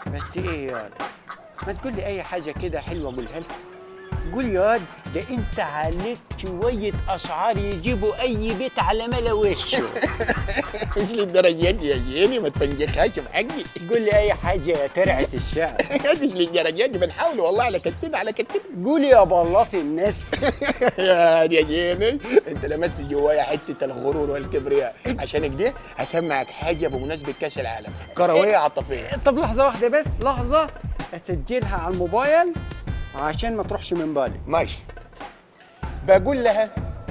بس ايه ياد ما تقول لي اي حاجه كده حلوه اقولها لك قول ياد ده انت عليك شويه اسعار يجيبوا اي بيت على ملا وشه مش للدرجه دي يا جيني ما تفنجكهاش بحقي قول لي اي حاجه يا ترعه الشعب مش للدرجه دي بنحاول والله على كتفنا على كتفنا قول يا بلاصي الناس يا يا جيني انت لمست جوايا حته الغرور والكبرياء عشان كده هسمعك حاجه بمناسبه كاس العالم كرويه عاطفيه طب لحظه واحده بس لحظه اسجلها على الموبايل عشان ما تروحش من بالي ماشي بقول لها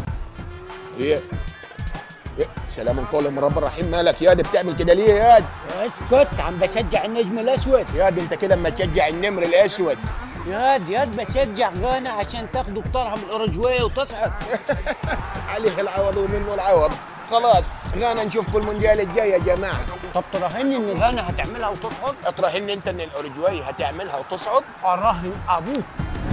هي يا سلام طول من رب الرحيم مالك ياد بتعمل كده ليه ياد اسكت عم بشجع النجم الاسود ياد انت كده اما تشجع النمر الاسود ياد ياد بشجع غانا عشان تاخدوا بطارها من الاورجواي وتصعد عليه العوض ومنه العوض خلاص غانا نشوفكم المونديال الجاي يا جماعه طب تراهني ان غانا هتعملها وتصعد اطرحني انت ان الاورجواي هتعملها وتصعد اراهن ابوك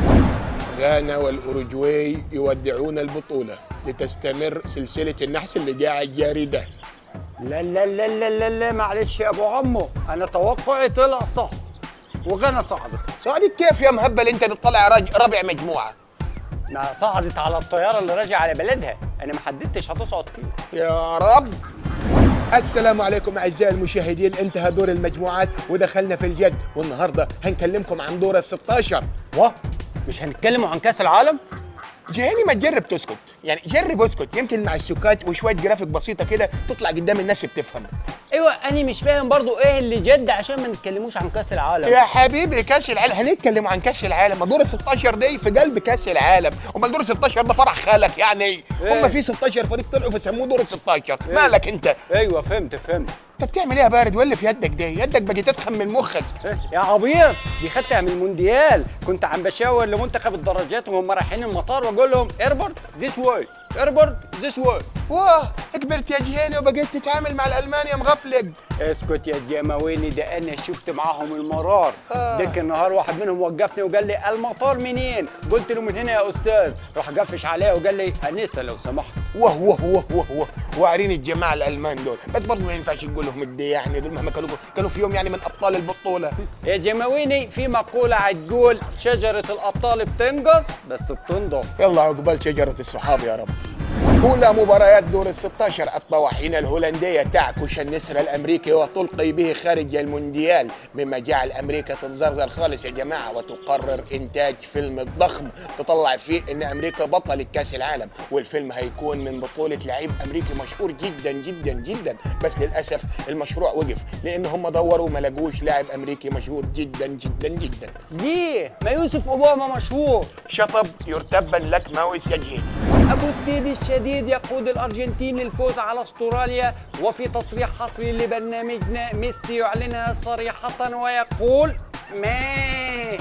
غانا والاوروجواي يودعون البطوله لتستمر سلسله النحس اللي قاعد جاري ده لا لا لا لا لا, لا معلش يا ابو عمو انا توقعي طلع صح وغانا صعدت صعدت كيف يا مهبل انت بتطلع راج- رابع مجموعه ما صعدت على الطياره اللي راجعه على بلدها انا ما حددتش هتصعد فيه يا رب السلام عليكم اعزائي المشاهدين انتهى دور المجموعات ودخلنا في الجد والنهارده هنكلمكم عن دور ال 16 واه مش هنتكلموا عن كاس العالم جهاني ما تجرب تسكت يعني جرب اسكت يمكن مع السكات وشويه جرافيك بسيطه كده تطلع قدام الناس بتفهم ايوه انا مش فاهم برضو ايه اللي جد عشان ما نتكلموش عن كاس العالم يا حبيبي كاس العالم هنتكلم عن كاس العالم ما دور ال 16 دي في قلب كاس العالم امال دور ال 16 ده فرح خالك يعني إيه؟ هم في 16 فريق طلعوا فسموه دور ال 16 مالك انت ايوه فهمت فهمت انت بتعمل ايه يا بارد واللي في يدك دي يدك بقت تتخن من مخك إيه؟ يا عبيط دي خدتها من المونديال كنت عم بشاور لمنتخب الدراجات وهم رايحين المطار واقول لهم ايربورت ذيس واي ايربورت ذيس واي واه كبرت يا جهاني وبقيت تتعامل مع الالمان يا مغفلق اسكت يا جماويني ده انا شفت معاهم المرار آه. ديك النهار واحد منهم وقفني وقال لي المطار منين قلت له من هنا يا استاذ راح قفش عليا وقال لي انسه لو سمحت واه واه واه واه واه وعارين الجماعه الالمان دول بس برضه ما ينفعش تقول لهم الدي يعني دول مهما كانوا كانوا في يوم يعني من ابطال البطوله يا جماويني في مقولة هتقول شجرة الأبطال بتنقص بس بتنضف يلا عقبال شجره الصحاب يا رب أولى مباريات دور ال 16 الطواحين الهولندية تعكش النسر الأمريكي وتلقي به خارج المونديال مما جعل أمريكا تتزرزر خالص يا جماعة وتقرر إنتاج فيلم ضخم تطلع فيه إن أمريكا بطلة كأس العالم والفيلم هيكون من بطولة لعيب أمريكي مشهور جدا جدا جدا بس للأسف المشروع وقف لأن هم دوروا ما لقوش لاعب أمريكي مشهور جدا جدا جدا ليه؟ ما يوسف أوباما مشهور شطب يرتبا لك ماوس يجهين أبو السيد الشديد يقود الأرجنتين للفوز على أستراليا وفي تصريح حصري لبرنامجنا ميسي يعلنها صريحة ويقول ما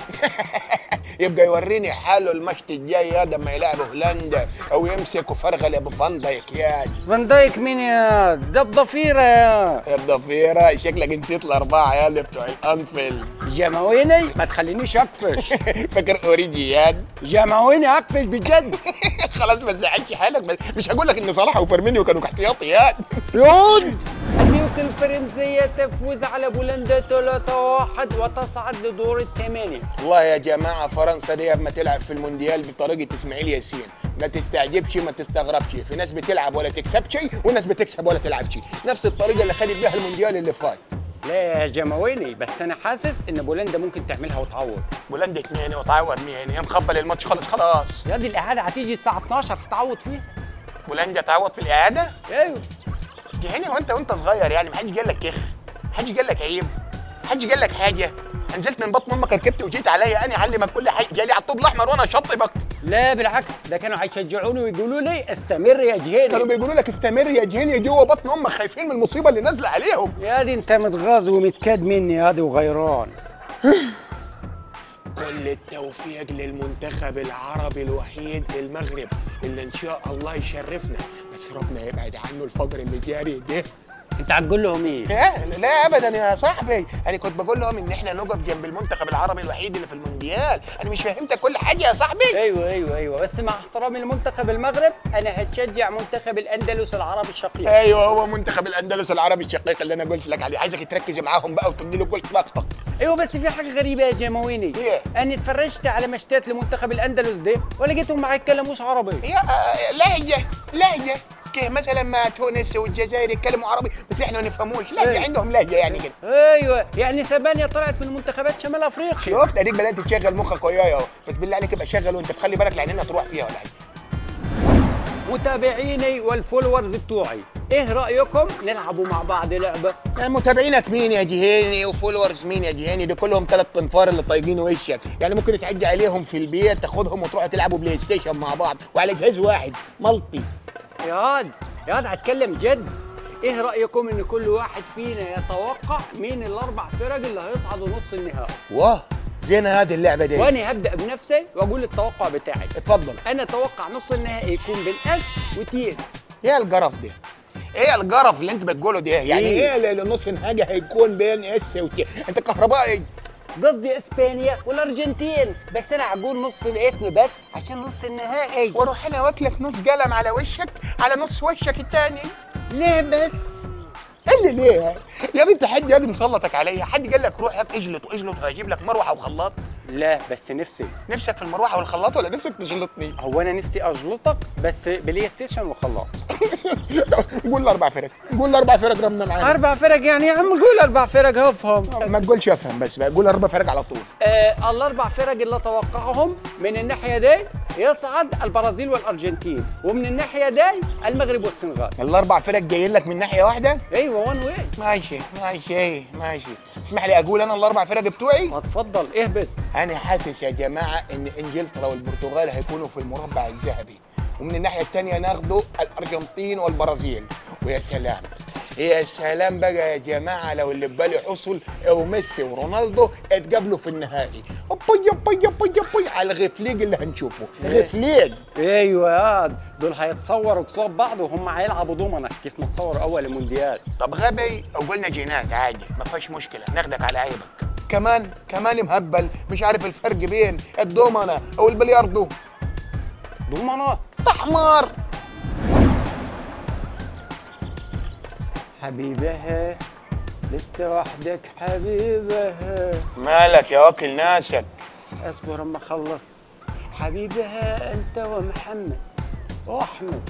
يبقى يوريني حاله المشط الجاي هذا ما يلعب هولندا او يمسك وفرغل ابو فان دايك يا فان دايك مين يا ده الضفيرة يا الضفيره شكلك نسيت الاربعه يا اللي بتوع الانفل جماويني ما تخلينيش أقفش فاكر اوريجي ياد جماويني أقفش بجد خلاص ما تزعلش حالك بس مش هقول لك ان صلاح وفيرمينيو كانوا احتياطي ياد يون النيوك الفرنسية تفوز على بولندا 3-1 وتصعد لدور الثمانية والله يا جماعه فرنسا دي ما تلعب في المونديال بطريقه اسماعيل ياسين ما تستعجبش ما تستغربش في ناس بتلعب ولا تكسبش وناس بتكسب ولا تلعبش نفس الطريقه اللي خدت بيها المونديال اللي فات لا يا جماويني بس انا حاسس ان بولندا ممكن تعملها وتعوض بولندا اتنين وتعوض مين يا مخبل الماتش خلص خلاص يا دي الاعاده هتيجي الساعه 12 هتعوض فيها بولندا تعوض في الاعاده ايوه يعني وانت وانت صغير يعني ما حدش قال لك كخ ما حدش قال لك عيب ما حدش قال لك حاجه نزلت من بطن امك ركبت وجيت عليا انا اعلمك كل حاجه جالي على الطوب الاحمر وانا شطبك لا بالعكس ده كانوا هيشجعوني ويقولوا لي استمر يا كانوا جهيني بيقولوا لك استمر يا جهني جوه بطن امك خايفين من المصيبه اللي نازله عليهم يا دي انت متغاظ ومتكاد مني يا دي وغيران كل التوفيق للمنتخب العربي الوحيد المغرب اللي ان شاء الله يشرفنا بس ربنا يبعد عنه الفقر اللي جاري ده انت هتقول لهم ايه لا لا ابدا يا صاحبي انا كنت بقول لهم ان احنا نقف جنب المنتخب العربي الوحيد اللي في المونديال انا مش فهمتك كل حاجه يا صاحبي ايوه ايوه ايوه بس مع احترامي لمنتخب المغرب انا هتشجع منتخب الاندلس العربي الشقيق ايوه هو منتخب الاندلس العربي الشقيق اللي انا قلت لك عليه عايزك تركز معاهم بقى وتدي له كل طاقتك ايوه بس في حاجه غريبه يا جماويني ايه انا اتفرجت على ماتشات لمنتخب الاندلس ده ولقيتهم ما يتكلموش عربي يا آه، لهجه لهجه كده مثلا ما تونس والجزائر يتكلموا عربي بس احنا ما نفهموش لهجه إيه. عندهم لهجه يعني كده ايوه يعني سبانيا طلعت من منتخبات شمال افريقيا شفت اديك بدات تشغل مخك وياي اهو بس بالله عليك ابقى شغل وانت تخلي بالك لعيننا تروح فيها ولا حاجه متابعيني والفولورز بتوعي ايه رايكم نلعبوا مع بعض لعبه متابعينك مين يا جهيني وفولورز مين يا جهيني دول كلهم ثلاث تنفار اللي طايقين وشك يعني ممكن تعدي عليهم في البيت تاخدهم وتروحوا تلعبوا بلاي ستيشن مع بعض وعلى جهاز واحد ملطي يا واد يا واد هتكلم جد ايه رايكم ان كل واحد فينا يتوقع مين الاربع فرق اللي هيصعدوا نص النهائي واه زينة هذه اللعبة دي وانا هبدا بنفسي واقول التوقع بتاعي اتفضل انا اتوقع نص النهائي يكون بين اس وتين ايه القرف ده؟ ايه القرف اللي انت بتقوله ده؟ يعني إيه؟ ايه اللي نص حاجة هيكون بين اس وتي؟ انت كهربائي قصدي اسبانيا والارجنتين بس انا هقول نص الاسم بس عشان نص النهائي واروح انا واكلك نص قلم على وشك على نص وشك التاني ليه بس اللي ليه؟ يا بنت حد يا ابني مسلطك عليا حد قال لك روح هات اجلط واجلط هجيب لك مروحه وخلاط لا بس نفسي نفسك في المروحه والخلاط ولا نفسك تجلطني هو انا نفسي اجلطك بس بلاي ستيشن وخلاص قول اربع فرق قول اربع فرق رمنا معانا اربع فرق يعني يا عم قول اربع فرق هفهم ما تقولش افهم بس بقى قول اربع فرق على طول آه الاربع فرق اللي اتوقعهم من الناحيه دي يصعد البرازيل والارجنتين ومن الناحيه دي المغرب والسنغال الاربع فرق جايين لك من ناحيه واحده ايوه وان واي ماشي ماشي ماشي اسمح لي اقول انا الاربع فرق بتوعي ما تفضل اهبط انا حاسس يا جماعه ان انجلترا والبرتغال هيكونوا في المربع الذهبي ومن الناحيه الثانيه ناخدوا الارجنتين والبرازيل ويا سلام يا سلام بقى يا جماعه لو اللي ببالي حصل او ميسي ورونالدو اتقابلوا في النهائي أبي أبي أبي أبي على الغفليج اللي هنشوفه إيه؟ غفليج ايوه يا دول هيتصوروا قصاد بعض وهم هيلعبوا دومنه كيف ما تصوروا اول المونديال طب غبي او قلنا جينات عادي ما فيهاش مشكله ناخدك على عيبك كمان كمان مهبل مش عارف الفرق بين الدومنه او البلياردو دومنه احمر حبيبها لست وحدك حبيبها مالك يا واكل ناسك اصبر اما اخلص حبيبها انت ومحمد واحمد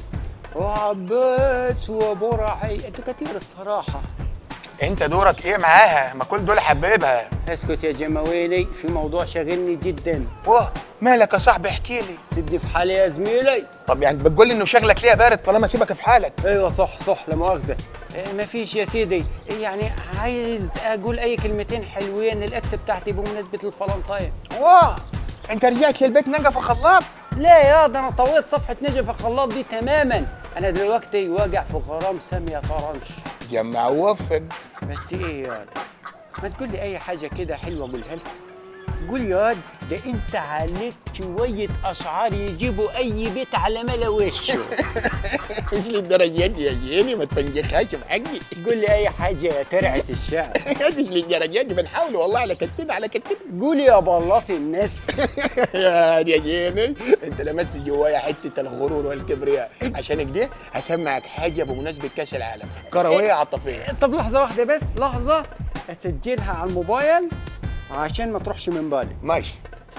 وعباس وبرعي انتوا كتير الصراحه انت دورك ايه معاها ما كل دول حبيبها اسكت يا جماويلي في موضوع شاغلني جدا واه مالك يا صاحبي احكي لي سدي في حالي يا زميلي طب يعني بتقول لي انه شغلك ليه بارد طالما سيبك في حالك ايوه صح صح لا مؤاخذه إيه، مفيش يا سيدي يعني عايز اقول اي كلمتين حلوين للاكس بتاعتي بمناسبه الفالنتاين واه انت رجعت للبيت نقف خلاط لا يا ده انا طويت صفحه نجف الخلاط دي تماما انا دلوقتي واقع في غرام ساميه طرنش جمع ووفق بس ايه يا ما تقول لي اي حاجه كده حلوه اقولها لك قول يا واد ده انت عليك شويه اشعار يجيبوا اي بيت على ملا وشه مش للدرجه دي يا جيني ما تفنجكهاش بحقي قول لي اي حاجه يا ترعه الشعر مش للدرجه دي بنحاول والله على كتفنا على كتفنا قول يا بلاص الناس يا يا جيني انت لمست جوايا حته الغرور والكبرياء عشان كده هسمعك حاجه بمناسبه كاس العالم كرويه عاطفيه طب لحظه واحده بس لحظه اسجلها على الموبايل عشان ما تروحش من بالي ماشي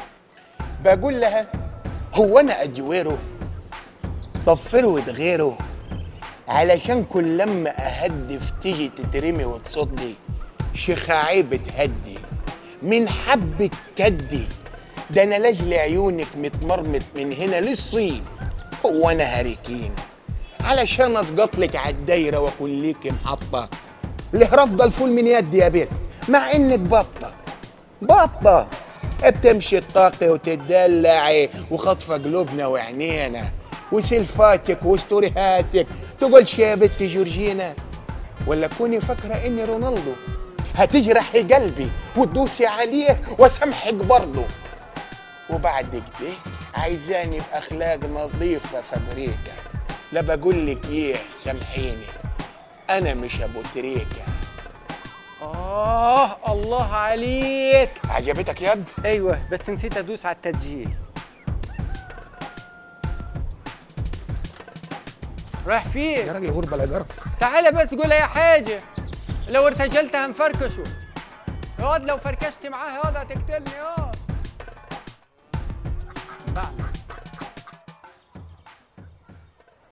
بقول لها هو انا اجويره طب فروت غيره علشان كل لما اهدف تيجي تترمي وتصدي شخاعي بتهدي من حبة كدي ده انا لاجل عيونك متمرمط من هنا للصين هو انا هاريكين علشان اسقط لك على الدايره واكون ليك محطه ليه رافضه الفول من يدي يا بيت مع انك بطه بطه بتمشي الطاقة وتدلعي وخطفة قلوبنا وعينينا وسيلفاتك وستوريهاتك تقولش يا بنت جورجينا ولا كوني فاكرة اني رونالدو هتجرحي قلبي وتدوسي عليه واسامحك برضه وبعد كده عايزاني باخلاق نظيفة في امريكا لا بقول لك ايه سامحيني انا مش ابو تريكه آه الله عليك عجبتك يد أيوه بس نسيت أدوس على التسجيل رايح يا فين؟ راجل غربه لا جرس تعالى بس قول أي حاجة لو ارتجلت هنفركشه ياض لو فركشت معاه ياض هتقتلني ياض بعد